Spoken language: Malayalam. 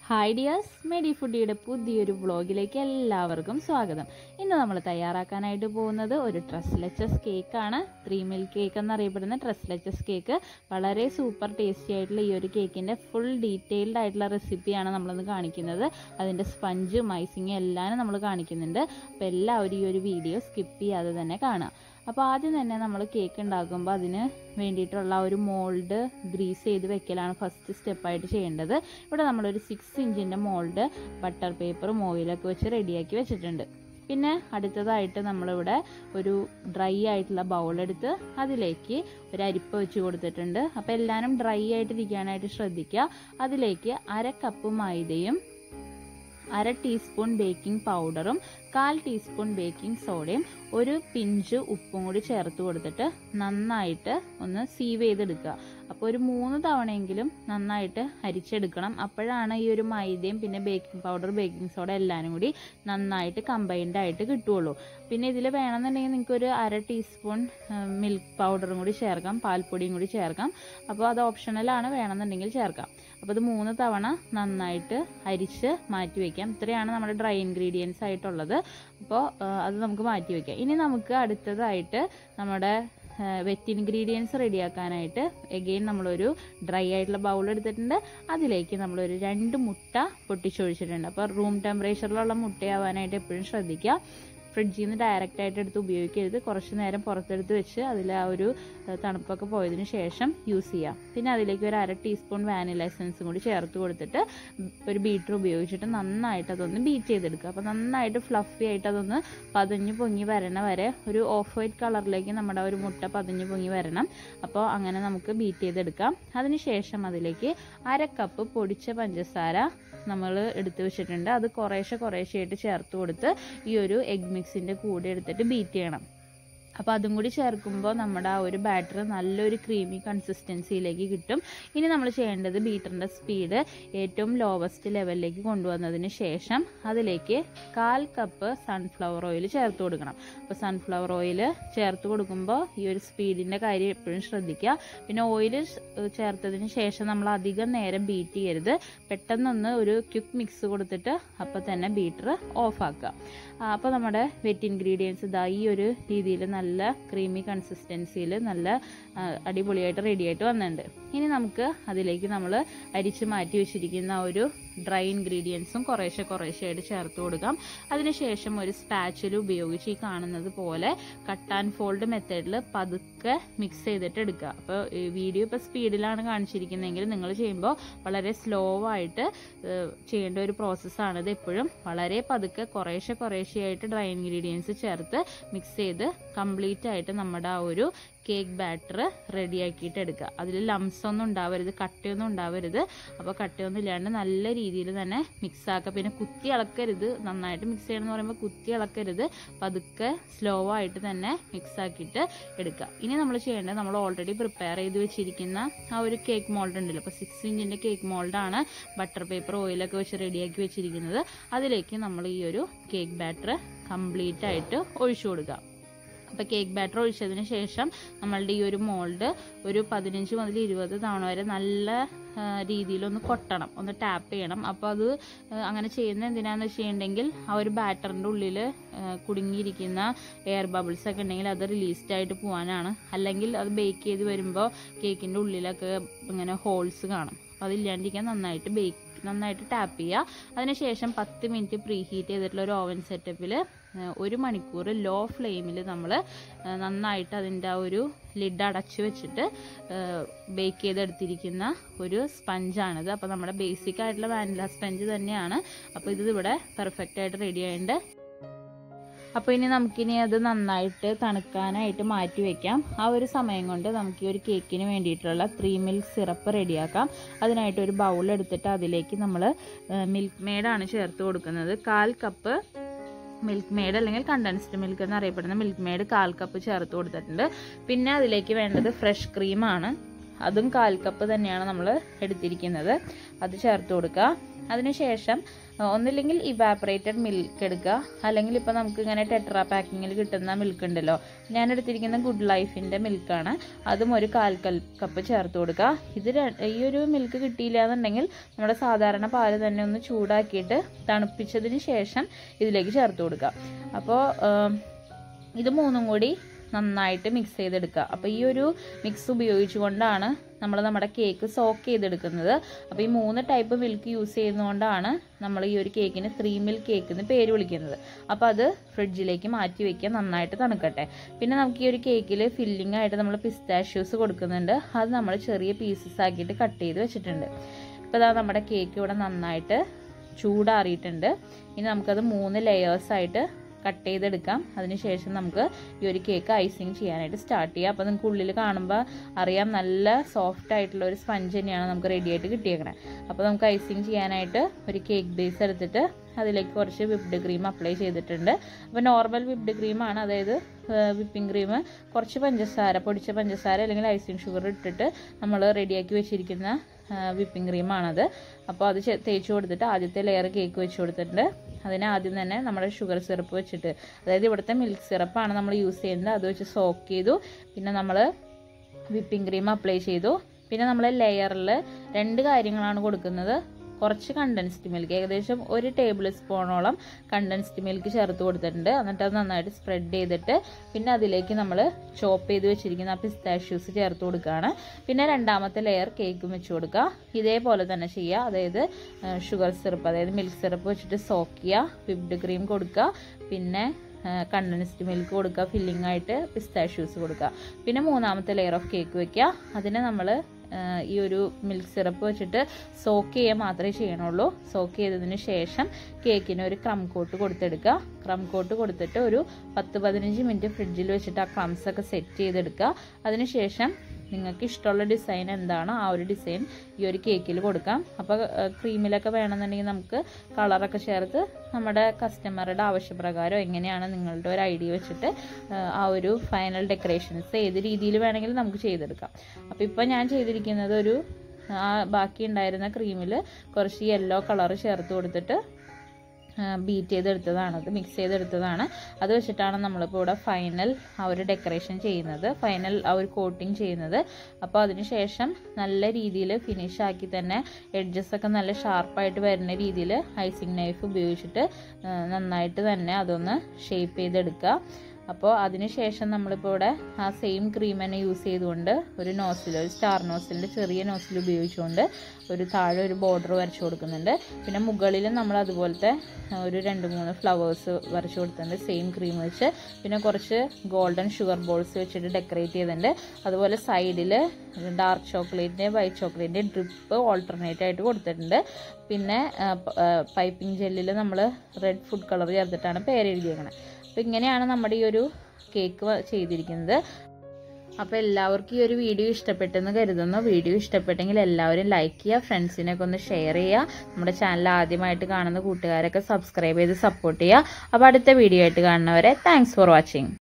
ഹായ് ഡിയേഴ്സ് മെഡി ഫുഡിയുടെ പുതിയൊരു വ്ളോഗിലേക്ക് എല്ലാവർക്കും സ്വാഗതം ഇന്ന് നമ്മൾ തയ്യാറാക്കാനായിട്ട് പോകുന്നത് ഒരു ട്രസ്ലെച്ചസ് കേക്കാണ് ത്രീ മിൽക്ക് കേക്ക് എന്നറിയപ്പെടുന്ന ട്രസ്ലെച്ചസ് കേക്ക് വളരെ സൂപ്പർ ടേസ്റ്റി ആയിട്ടുള്ള ഈ ഒരു കേക്കിൻ്റെ ഫുൾ ഡീറ്റെയിൽഡ് ആയിട്ടുള്ള റെസിപ്പിയാണ് നമ്മളിന്ന് കാണിക്കുന്നത് അതിൻ്റെ സ്പഞ്ച് മൈസിങ് എല്ലാം നമ്മൾ കാണിക്കുന്നുണ്ട് അപ്പോൾ എല്ലാവരും ഈ ഒരു വീഡിയോ സ്കിപ്പ് ചെയ്യാതെ തന്നെ കാണുക അപ്പോൾ ആദ്യം തന്നെ നമ്മൾ കേക്ക് ഉണ്ടാക്കുമ്പോൾ അതിന് വേണ്ടിയിട്ടുള്ള ഒരു മോൾഡ് ഗ്രീസ് ചെയ്ത് വെക്കലാണ് ഫസ്റ്റ് സ്റ്റെപ്പായിട്ട് ചെയ്യേണ്ടത് ഇവിടെ നമ്മളൊരു സിക്സ് ഇഞ്ചിൻ്റെ മോൾഡ് ബട്ടർ പേപ്പറും ഓയിലൊക്കെ വെച്ച് റെഡിയാക്കി വെച്ചിട്ടുണ്ട് പിന്നെ അടുത്തതായിട്ട് നമ്മളിവിടെ ഒരു ഡ്രൈ ആയിട്ടുള്ള ബൗളെടുത്ത് അതിലേക്ക് ഒരു അരിപ്പ വെച്ച് കൊടുത്തിട്ടുണ്ട് അപ്പോൾ എല്ലാവരും ഡ്രൈ ആയിട്ടിരിക്കാനായിട്ട് ശ്രദ്ധിക്കുക അതിലേക്ക് അര കപ്പ് മൈദയും അര ടീസ്പൂൺ ബേക്കിംഗ് പൗഡറും കാൽ ടീസ്പൂൺ ബേക്കിംഗ് സോഡയും ഒരു പിഞ്ച് ഉപ്പും കൂടി ചേർത്ത് കൊടുത്തിട്ട് നന്നായിട്ട് ഒന്ന് സീവ് ചെയ്തെടുക്കുക അപ്പോൾ ഒരു മൂന്ന് തവണയെങ്കിലും നന്നായിട്ട് അരിച്ചെടുക്കണം അപ്പോഴാണ് ഈ ഒരു മൈദയും പിന്നെ ബേക്കിംഗ് പൗഡർ ബേക്കിംഗ് സോഡ എല്ലാവരും കൂടി നന്നായിട്ട് കമ്പൈൻഡ് ആയിട്ട് കിട്ടുള്ളൂ പിന്നെ ഇതിൽ വേണമെന്നുണ്ടെങ്കിൽ നിങ്ങൾക്ക് ഒരു അര ടീസ്പൂൺ മിൽക്ക് പൗഡറും കൂടി ചേർക്കാം പാൽപ്പൊടിയും കൂടി ചേർക്കാം അപ്പോൾ അത് ഓപ്ഷണലാണ് വേണമെന്നുണ്ടെങ്കിൽ ചേർക്കാം അപ്പോൾ ഇത് മൂന്ന് തവണ നന്നായിട്ട് അരിച്ച് മാറ്റി വയ്ക്കാം ഇത്രയാണ് നമ്മുടെ ഡ്രൈ ഇൻഗ്രീഡിയൻസ് ആയിട്ടുള്ളത് അപ്പോൾ അത് നമുക്ക് മാറ്റി വയ്ക്കാം ഇനി നമുക്ക് അടുത്തതായിട്ട് നമ്മുടെ വെറ്റ് ഇൻഗ്രീഡിയൻസ് റെഡിയാക്കാനായിട്ട് എഗെയിൻ നമ്മളൊരു ഡ്രൈ ആയിട്ടുള്ള ബൗൾ എടുത്തിട്ടുണ്ട് അതിലേക്ക് നമ്മളൊരു രണ്ട് മുട്ട പൊട്ടിച്ചൊഴിച്ചിട്ടുണ്ട് അപ്പോൾ റൂം ടെമ്പറേച്ചറിലുള്ള മുട്ടയാവാനായിട്ട് എപ്പോഴും ശ്രദ്ധിക്കുക ഫ്രിഡ്ജിൽ നിന്ന് ഡയറക്റ്റ് ആയിട്ട് എടുത്ത് ഉപയോഗിക്കരുത് കുറച്ച് നേരം പുറത്തെടുത്ത് വെച്ച് അതിൽ ആ ഒരു തണുപ്പൊക്കെ പോയതിന് ശേഷം യൂസ് ചെയ്യാം പിന്നെ അതിലേക്ക് ഒരു അര ടീസ്പൂൺ വാനില എസൻസും കൂടി ചേർത്ത് കൊടുത്തിട്ട് ഒരു ബീറ്റർ ഉപയോഗിച്ചിട്ട് നന്നായിട്ട് അതൊന്ന് ബീറ്റ് ചെയ്തെടുക്കുക അപ്പോൾ നന്നായിട്ട് ഫ്ലഫി ആയിട്ട് അതൊന്ന് പതഞ്ഞു പൊങ്ങി വരണ വരെ ഒരു ഓഫ് വൈറ്റ് കളറിലേക്ക് നമ്മുടെ ഒരു മുട്ട പതഞ്ഞു പൊങ്ങി വരണം അപ്പോൾ അങ്ങനെ നമുക്ക് ബീറ്റ് ചെയ്തെടുക്കാം അതിനുശേഷം അതിലേക്ക് അര കപ്പ് പൊടിച്ച പഞ്ചസാര നമ്മൾ എടുത്തു വെച്ചിട്ടുണ്ട് അത് കുറേശ്ശെ കുറേശ്ശെയായിട്ട് ചേർത്ത് കൊടുത്ത് ഈ ഒരു എഗ് മിക്സിൻ്റെ കൂടെ എടുത്തിട്ട് ബീറ്റ് ചെയ്യണം അപ്പോൾ അതും കൂടി ചേർക്കുമ്പോൾ നമ്മുടെ ആ ഒരു ബാറ്റർ നല്ലൊരു ക്രീമി കൺസിസ്റ്റൻസിയിലേക്ക് കിട്ടും ഇനി നമ്മൾ ചെയ്യേണ്ടത് ബീറ്ററിൻ്റെ സ്പീഡ് ഏറ്റവും ലോവസ്റ്റ് ലെവലിലേക്ക് കൊണ്ടുവന്നതിന് ശേഷം അതിലേക്ക് കാൽ കപ്പ് സൺഫ്ലവർ ഓയിൽ ചേർത്ത് കൊടുക്കണം അപ്പോൾ സൺഫ്ലവർ ഓയിൽ ചേർത്ത് കൊടുക്കുമ്പോൾ ഈ ഒരു സ്പീഡിൻ്റെ കാര്യം എപ്പോഴും ശ്രദ്ധിക്കുക പിന്നെ ഓയിൽ ചേർത്തതിന് ശേഷം നമ്മൾ അധികം നേരം ബീറ്റ് ചെയ്യരുത് പെട്ടെന്നൊന്ന് ഒരു ക്വിക്ക് മിക്സ് കൊടുത്തിട്ട് അപ്പോൾ തന്നെ ബീറ്റർ ഓഫാക്കുക അപ്പോൾ നമ്മുടെ വെറ്റ് ഇൻഗ്രീഡിയൻസ് ഇതാ ഈ ഒരു രീതിയിൽ നല്ല ക്രീമി കൺസിസ്റ്റൻസിയിൽ നല്ല അടിപൊളിയായിട്ട് റെഡി ആയിട്ട് വന്നിട്ടുണ്ട് ഇനി നമുക്ക് അതിലേക്ക് നമ്മൾ അരിച്ച് മാറ്റി വെച്ചിരിക്കുന്ന ഒരു ഡ്രൈ ഇൻഗ്രീഡിയൻസും കുറേശ്ശെ കുറേശ്ശെ ആയിട്ട് ചേർത്ത് കൊടുക്കാം അതിനുശേഷം ഒരു സ്പാച്ചിൽ ഉപയോഗിച്ച് ഈ കാണുന്നത് പോലെ കട്ട് ആൻഡ് ഫോൾഡ് മെത്തേഡിൽ പതുക്കെ മിക്സ് ചെയ്തിട്ട് എടുക്കുക അപ്പോൾ വീഡിയോ ഇപ്പോൾ സ്പീഡിലാണ് കാണിച്ചിരിക്കുന്നതെങ്കിൽ നിങ്ങൾ ചെയ്യുമ്പോൾ വളരെ സ്ലോ ആയിട്ട് ചെയ്യേണ്ട ഒരു പ്രോസസ്സാണിത് എപ്പോഴും വളരെ പതുക്കെ കുറേശ്ശെ കുറേശ്ശെ ആയിട്ട് ഡ്രൈ ഇൻഗ്രീഡിയൻസ് ചേർത്ത് മിക്സ് ചെയ്ത് കംപ്ലീറ്റ് ആയിട്ട് നമ്മുടെ ആ ഒരു കേക്ക് ബാറ്റർ റെഡിയാക്കിയിട്ട് എടുക്കുക അതിൽ ലംസ് ഒന്നും ഉണ്ടാവരുത് കട്ടയൊന്നും ഉണ്ടാവരുത് അപ്പോൾ കട്ടയൊന്നും ഇല്ലാണ്ട് നല്ല രീതിയിൽ തന്നെ മിക്സ് ആക്കുക പിന്നെ കുത്തി ഇളക്കരുത് നന്നായിട്ട് മിക്സ് ചെയ്യണം എന്ന് പറയുമ്പോൾ കുത്തി ഇളക്കരുത് പതുക്കെ സ്ലോ ആയിട്ട് തന്നെ മിക്സ് ആക്കിയിട്ട് എടുക്കുക ഇനി നമ്മൾ ചെയ്യേണ്ടത് നമ്മൾ ഓൾറെഡി പ്രിപ്പയർ ചെയ്ത് വെച്ചിരിക്കുന്ന ആ ഒരു കേക്ക് മോൾഡ് ഉണ്ടല്ലോ അപ്പോൾ സിക്സ് ഇഞ്ചിൻ്റെ കേക്ക് മോൾഡാണ് ബട്ടർ പേപ്പർ ഓയിലൊക്കെ വെച്ച് റെഡിയാക്കി വെച്ചിരിക്കുന്നത് അതിലേക്ക് നമ്മൾ ഈ ഒരു കേക്ക് ബാറ്റർ കംപ്ലീറ്റ് ആയിട്ട് ഒഴിച്ചു കൊടുക്കുക അപ്പോൾ കേക്ക് ബാറ്റർ ഒഴിച്ചതിന് ശേഷം നമ്മളുടെ ഈ ഒരു മോൾഡ് ഒരു പതിനഞ്ച് മുതൽ ഇരുപത് തവണ വരെ നല്ല രീതിയിലൊന്ന് കൊട്ടണം ഒന്ന് ടാപ്പ് ചെയ്യണം അപ്പോൾ അത് അങ്ങനെ ചെയ്യുന്നത് എന്തിനാന്ന് വെച്ചിട്ടുണ്ടെങ്കിൽ ആ ഒരു ബാറ്ററിൻ്റെ ഉള്ളിൽ കുടുങ്ങിയിരിക്കുന്ന എയർ ബബിൾസ് ഒക്കെ ഉണ്ടെങ്കിൽ അത് റിലീസ്ഡ് ആയിട്ട് പോകാനാണ് അല്ലെങ്കിൽ അത് ബേക്ക് ചെയ്ത് വരുമ്പോൾ കേക്കിൻ്റെ ഉള്ളിലൊക്കെ ഇങ്ങനെ ഹോൾസ് കാണും അപ്പോൾ അതില്ലാണ്ടിരിക്കാൻ നന്നായിട്ട് ബേക്ക് നന്നായിട്ട് ടാപ്പ് ചെയ്യുക അതിനുശേഷം പത്ത് മിനിറ്റ് പ്രീ ഹീറ്റ് ചെയ്തിട്ടുള്ള ഒരു ഓവൻ സെറ്റപ്പിൽ ഒരു മണിക്കൂർ ലോ ഫ്ലെയിമിൽ നമ്മൾ നന്നായിട്ട് അതിൻ്റെ ആ ഒരു ലിഡ് അടച്ചു വെച്ചിട്ട് ബേക്ക് ചെയ്തെടുത്തിരിക്കുന്ന ഒരു സ്പഞ്ചാണിത് അപ്പോൾ നമ്മുടെ ബേസിക് ആയിട്ടുള്ള വാനില സ്പഞ്ച് തന്നെയാണ് അപ്പോൾ ഇത് ഇവിടെ പെർഫെക്റ്റ് ആയിട്ട് റെഡി ആയിട്ടുണ്ട് അപ്പോൾ ഇനി നമുക്കിനി അത് നന്നായിട്ട് തണുക്കാനായിട്ട് മാറ്റി വെക്കാം ആ ഒരു സമയം കൊണ്ട് നമുക്ക് ഈ ഒരു കേക്കിന് വേണ്ടിയിട്ടുള്ള ത്രീ മിൽക്ക് സിറപ്പ് റെഡിയാക്കാം അതിനായിട്ട് ഒരു ബൗൾ എടുത്തിട്ട് അതിലേക്ക് നമ്മൾ മിൽക്ക് മെയ്ഡാണ് ചേർത്ത് കൊടുക്കുന്നത് കാൽ കപ്പ് മിൽക്ക് മെയ്ഡ് അല്ലെങ്കിൽ കണ്ടൻസ്ഡ് മിൽക്ക് എന്നറിയപ്പെടുന്ന മിൽക്ക് മെയ്ഡ് കാൽ കപ്പ് ചേർത്ത് കൊടുത്തിട്ടുണ്ട് പിന്നെ അതിലേക്ക് വേണ്ടത് ഫ്രഷ് ക്രീമാണ് അതും കാൽ കപ്പ് തന്നെയാണ് നമ്മൾ എടുത്തിരിക്കുന്നത് അത് ചേർത്ത് കൊടുക്കുക അതിനുശേഷം ആ, ഒന്നില്ലെങ്കിൽ ഇവാപ്പറേറ്റഡ് മിൽക്ക് എടുക്കുക അല്ലെങ്കിൽ ഇപ്പോൾ നമുക്ക് ഇങ്ങനെ ടെട്രാ പാക്കിങ്ങിൽ കിട്ടുന്ന മിൽക്ക് ഉണ്ടല്ലോ ഞാൻ എടുത്തിരിക്കുന്ന ഗുഡ് ലൈഫിൻ്റെ മിൽക്കാണ് അതും ഒരു കാൽ കൽ കപ്പ് ചേർത്ത് കൊടുക്കുക ഇത് ര- ഈ ഒരു മിൽക്ക് കിട്ടിയില്ല എന്നുണ്ടെങ്കിൽ നമ്മുടെ സാധാരണ പാല് തന്നെ ഒന്ന് ചൂടാക്കിയിട്ട് തണുപ്പിച്ചതിന് ശേഷം ഇതിലേക്ക് ചേർത്ത് കൊടുക്കുക അപ്പോൾ ഇത് മൂന്നും കൂടി നന്നായിട്ട് മിക്സ് ചെയ്തെടുക്കുക അപ്പോൾ ഈ ഒരു മിക്സ് ഉപയോഗിച്ചുകൊണ്ടാണ് നമ്മൾ നമ്മുടെ കേക്ക് സോക്ക് ചെയ്തെടുക്കുന്നത് അപ്പോൾ ഈ മൂന്ന് ടൈപ്പ് മിൽക്ക് യൂസ് ചെയ്യുന്നതുകൊണ്ടാണ് നമ്മൾ ഈ ഒരു കേക്കിന് ത്രീ മിൽക്ക് കേക്ക് എന്ന് പേര് വിളിക്കുന്നത് അപ്പോൾ അത് ഫ്രിഡ്ജിലേക്ക് മാറ്റി വെക്കുക നന്നായിട്ട് തണുക്കട്ടെ പിന്നെ നമുക്ക് ഈ ഒരു കേക്കിൽ ഫില്ലിംഗ് ആയിട്ട് നമ്മൾ പിസ്താഷ്യൂസ് കൊടുക്കുന്നുണ്ട് അത് നമ്മൾ ചെറിയ പീസസ് ആക്കിയിട്ട് കട്ട് ചെയ്ത് വെച്ചിട്ടുണ്ട് ഇപ്പോൾ ഇതാ നമ്മുടെ കേക്ക് ഇവിടെ നന്നായിട്ട് ചൂടാറിയിട്ടുണ്ട് ഇനി നമുക്കത് മൂന്ന് ലെയേഴ്സായിട്ട് കട്ട് ചെയ്തെടുക്കാം അതിനുശേഷം നമുക്ക് ഈ ഒരു കേക്ക് ഐസിങ് ചെയ്യാനായിട്ട് സ്റ്റാർട്ട് ചെയ്യാം അപ്പോൾ നിങ്ങൾക്ക് ഉള്ളിൽ കാണുമ്പോൾ അറിയാം നല്ല സോഫ്റ്റ് ആയിട്ടുള്ള ഒരു സ്പഞ്ച് തന്നെയാണ് നമുക്ക് റെഡി ആയിട്ട് കിട്ടിയേക്കണേ അപ്പോൾ നമുക്ക് ഐസിങ് ചെയ്യാനായിട്ട് ഒരു കേക്ക് ബേസ് എടുത്തിട്ട് അതിലേക്ക് കുറച്ച് വിപ്ഡ് ക്രീം അപ്ലൈ ചെയ്തിട്ടുണ്ട് അപ്പോൾ നോർമൽ വിപ്ഡ് ക്രീമാണ് അതായത് വിപ്പിംഗ് ക്രീം കുറച്ച് പഞ്ചസാര പൊടിച്ച പഞ്ചസാര അല്ലെങ്കിൽ ഐസിങ് ഷുഗർ ഇട്ടിട്ട് നമ്മൾ റെഡിയാക്കി വെച്ചിരിക്കുന്ന വിപ്പിംഗ് ക്രീമാണത് അപ്പോൾ അത് ചെ- തേച്ച് കൊടുത്തിട്ട് ആദ്യത്തെ ലെയർ കേക്ക് വെച്ച് കൊടുത്തിട്ടുണ്ട് അതിന് ആദ്യം തന്നെ നമ്മുടെ ഷുഗർ സിറപ്പ് വെച്ചിട്ട് അതായത് ഇവിടുത്തെ മിൽക്ക് സിറപ്പാണ് നമ്മൾ യൂസ് ചെയ്യുന്നത് അത് വെച്ച് സോക്ക് ചെയ്തു പിന്നെ നമ്മൾ വിപ്പിംഗ് ക്രീം അപ്ലൈ ചെയ്തു പിന്നെ നമ്മൾ ലെയറിൽ രണ്ട് കാര്യങ്ങളാണ് കൊടുക്കുന്നത് കുറച്ച് കണ്ടൻസ്ഡ് മിൽക്ക് ഏകദേശം ഒരു ടേബിൾ സ്പൂണോളം കണ്ടൻസ്ഡ് മിൽക്ക് ചേർത്ത് കൊടുത്തിട്ടുണ്ട് എന്നിട്ട് അത് നന്നായിട്ട് സ്പ്രെഡ് ചെയ്തിട്ട് പിന്നെ അതിലേക്ക് നമ്മൾ ചോപ്പ് ചെയ്ത് വെച്ചിരിക്കുന്ന ആ പിസ്താഷ്യൂസ് ചേർത്ത് കൊടുക്കുകയാണ് പിന്നെ രണ്ടാമത്തെ ലെയർ കേക്കും വെച്ച് കൊടുക്കുക ഇതേപോലെ തന്നെ ചെയ്യുക അതായത് ഷുഗർ സിറപ്പ് അതായത് മിൽക്ക് സിറപ്പ് വെച്ചിട്ട് സോക്ക് ചെയ്യുക വിപ്ഡ് ക്രീം കൊടുക്കുക പിന്നെ കണ്ടൻസ്ഡ് മിൽക്ക് കൊടുക്കുക ഫില്ലിംഗ് ആയിട്ട് പിസ്താഷ്യൂസ് കൊടുക്കുക പിന്നെ മൂന്നാമത്തെ ലെയർ ഓഫ് കേക്ക് വെക്കുക അതിനെ നമ്മൾ ഈ ഒരു മിൽക്ക് സിറപ്പ് വെച്ചിട്ട് സോക്ക് ചെയ്യുക മാത്രമേ ചെയ്യണുള്ളൂ സോക്ക് ചെയ്തതിന് ശേഷം കേക്കിന് ഒരു ക്രം കോട്ട് കൊടുത്തെടുക്കുക ക്രം കോട്ട് കൊടുത്തിട്ട് ഒരു പത്ത് പതിനഞ്ച് മിനിറ്റ് ഫ്രിഡ്ജിൽ വെച്ചിട്ട് ആ ക്രംസ് ഒക്കെ സെറ്റ് ചെയ്തെടുക്കുക അതിനുശേഷം നിങ്ങൾക്ക് ഇഷ്ടമുള്ള ഡിസൈൻ എന്താണോ ആ ഒരു ഡിസൈൻ ഈ ഒരു കേക്കിൽ കൊടുക്കാം അപ്പോൾ ക്രീമിലൊക്കെ വേണമെന്നുണ്ടെങ്കിൽ നമുക്ക് കളറൊക്കെ ചേർത്ത് നമ്മുടെ കസ്റ്റമറുടെ ആവശ്യപ്രകാരം എങ്ങനെയാണ് നിങ്ങളുടെ ഒരു ഐഡിയ വെച്ചിട്ട് ആ, ആ ഒരു ഫൈനൽ ഡെക്കറേഷൻസ് ഏത് രീതിയിൽ വേണമെങ്കിലും നമുക്ക് ചെയ്തെടുക്കാം അപ്പോൾ ഇപ്പോൾ ഞാൻ ചെയ്തിരിക്കുന്നത് ഒരു ആ ബാക്കി ഉണ്ടായിരുന്ന ക്രീമിൽ കുറച്ച് യെല്ലോ കളർ ചേർത്ത് കൊടുത്തിട്ട് ബീറ്റ് ചെയ്തെടുത്തതാണ് അത് മിക്സ് ചെയ്തെടുത്തതാണ് അത് വെച്ചിട്ടാണ് നമ്മളിപ്പോൾ ഇവിടെ ഫൈനൽ ആ ഒരു ഡെക്കറേഷൻ ചെയ്യുന്നത് ഫൈനൽ ആ ഒരു കോട്ടിങ് ചെയ്യുന്നത് അപ്പോൾ അതിന് ശേഷം നല്ല രീതിയിൽ ഫിനിഷ് ആക്കി തന്നെ എഡ്ജസ് ഒക്കെ നല്ല ഷാർപ്പായിട്ട് വരുന്ന രീതിയിൽ ഐസിങ് നൈഫ് ഉപയോഗിച്ചിട്ട് ആ, നന്നായിട്ട് തന്നെ അതൊന്ന് ഷേപ്പ് ചെയ്തെടുക്കുക അപ്പോൾ അതിനുശേഷം നമ്മളിപ്പോൾ ഇവിടെ ആ സെയിം ക്രീം തന്നെ യൂസ് ചെയ്തുകൊണ്ട് ഒരു നോസിൽ ഒരു സ്റ്റാർ നോസിലിൻ്റെ ചെറിയ നോസിൽ ഉപയോഗിച്ചുകൊണ്ട് ഒരു താഴെ ഒരു ബോർഡർ വരച്ചു കൊടുക്കുന്നുണ്ട് പിന്നെ മുകളിൽ നമ്മൾ അതുപോലത്തെ ആ, ഒരു രണ്ട് മൂന്ന് ഫ്ലവേഴ്സ് വരച്ചു കൊടുത്തിട്ടുണ്ട് സെയിം ക്രീം വെച്ച് പിന്നെ കുറച്ച് ഗോൾഡൻ ഷുഗർ ബോൾസ് വെച്ചിട്ട് ഡെക്കറേറ്റ് ചെയ്തിട്ടുണ്ട് അതുപോലെ സൈഡിൽ ഡാർക്ക് ചോക്ലേറ്റിൻ്റെ വൈറ്റ് ചോക്ലേറ്റിൻ്റെ ഡ്രിപ്പ് ഓൾട്ടർനേറ്റ് ആയിട്ട് കൊടുത്തിട്ടുണ്ട് പിന്നെ പൈപ്പിംഗ് ജെല്ലിൽ നമ്മൾ റെഡ് ഫുഡ് കളർ ചേർത്തിട്ടാണ് പേര് എഴുതിയേക്കണത് അപ്പോൾ ഇങ്ങനെയാണ് നമ്മുടെ ഈ ഒരു കേക്ക് വ- ചെയ്തിരിക്കുന്നത് അപ്പോൾ എല്ലാവർക്കും ഈ ഒരു വീഡിയോ ഇഷ്ടപ്പെട്ടെന്ന് കരുതുന്നു വീഡിയോ ഇഷ്ടപ്പെട്ടെങ്കിൽ എല്ലാവരും ലൈക്ക് ചെയ്യുക ഫ്രണ്ട്സിനൊക്കെ ഒന്ന് ഷെയർ ചെയ്യുക നമ്മുടെ ചാനൽ ആദ്യമായിട്ട് കാണുന്ന കൂട്ടുകാരൊക്കെ സബ്സ്ക്രൈബ് ചെയ്ത് സപ്പോർട്ട് ചെയ്യുക അപ്പോൾ അടുത്ത വീഡിയോ ആയിട്ട് കാണുന്നവരെ താങ്ക്സ് ഫോർ വാച്ചിങ്